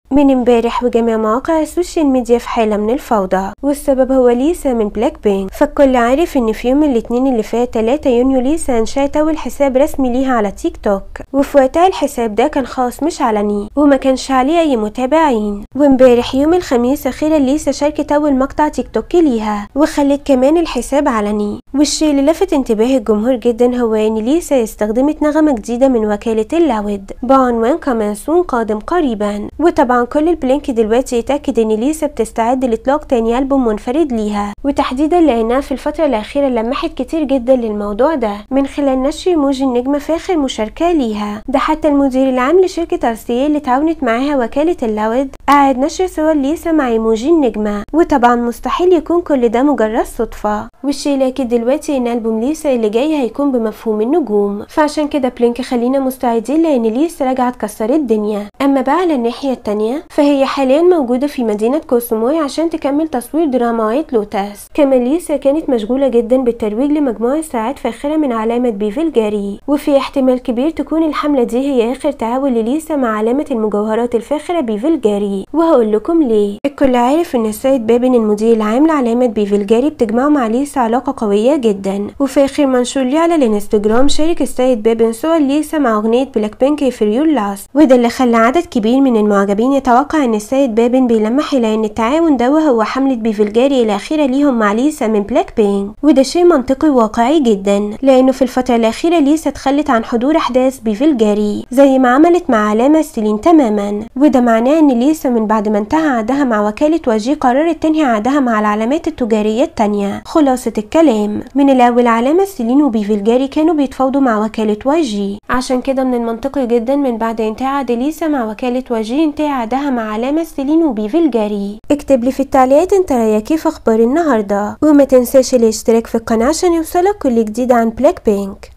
من امبارح وجميع مواقع السوشيال ميديا في حالة من الفوضى والسبب هو ليسا من بلاك بينك فالكل عارف ان في يوم الاثنين اللي فات 3 يونيو ليسا انشأت اول حساب رسمي ليها على تيك توك وفي وقتها الحساب ده كان خاص مش علني وما كانش عليه اي متابعين وامبارح يوم الخميس اخيرا ليسا شاركت اول مقطع تيك توك ليها وخلت كمان الحساب علني والشيء اللي لفت انتباه الجمهور جدا هو ان ليسا استخدمت نغمة جديدة من وكالة اللاود بعنوان كماسون قادم قريبا وطبعا كل البلينك دلوقتي يتأكد ان ليسا بتستعد لاطلاق تاني ألبوم منفرد ليها وتحديدا لانها في الفترة الأخيرة لمحت كتير جدا للموضوع ده من خلال نشر ايموجي النجمة في آخر مشاركة ليها ده حتى المدير العام لشركة ارسيا اللي تعاونت معاها وكالة اللاود قاعد نشر صور ليسا مع ايموجي النجمة وطبعا مستحيل يكون كل ده مجرد صدفة والشيء الأكيد دلوقتي ان ألبوم ليسا اللي جاي هيكون بمفهوم النجوم فعشان كده بلينك خلينا مستعدين لان ليسا راجعة تكسر الدنيا اما بقى على الناحية التانية فهي حاليا موجودة في مدينة كوسوموي عشان تكمل تصوير دراما وايت لوتاس كما ليسا كانت مشغولة جدا بالترويج لمجموعة ساعات فاخرة من علامة بيفل جاري وفي احتمال كبير تكون الحملة دي هي آخر تعاون لليسا مع علامة المجوهرات الفاخرة بيفل جاري وهقول لكم ليه الكل عارف ان السيد بابن المدير العام لعلامة بيفل جاري بتجمعه مع ليسا علاقة قوية جدا وفي آخر منشور ليه على الانستجرام شارك السيد بابن صور ليسا مع أغنية بلاك بينك في يور لاست وده اللي خلى عدد كبير من المعجبين يتوقع ان السيد بابن بيلمح الى ان التعاون ده هو حملة بيفلجاري الأخيرة ليهم مع ليسا من بلاك بينك وده شيء منطقي وواقعي جدا لأنه في الفترة الأخيرة ليسا تخلت عن حضور أحداث بيفلجاري زي ما عملت مع علامة ستيلين تماما وده معناه ان ليسا من بعد ما انتهى عقدها مع وكالة واجي قررت تنهي عقدها مع العلامات التجارية التانية خلاصة الكلام من الأول علامة ستيلين وبيفلجاري كانوا بيتفاوضوا مع وكالة واجي عشان كده من المنطقي جدا من بعد انتهاء عقد ليسا مع وكالة واجي انتهى عقدها مع علامة ستيلين وبيفلجاري اكتب لي في التعليقات انت رايك كيف اخبار النهارده وما تنساش الاشتراك في القناة عشان يوصلك كل جديد عن بلاك بينك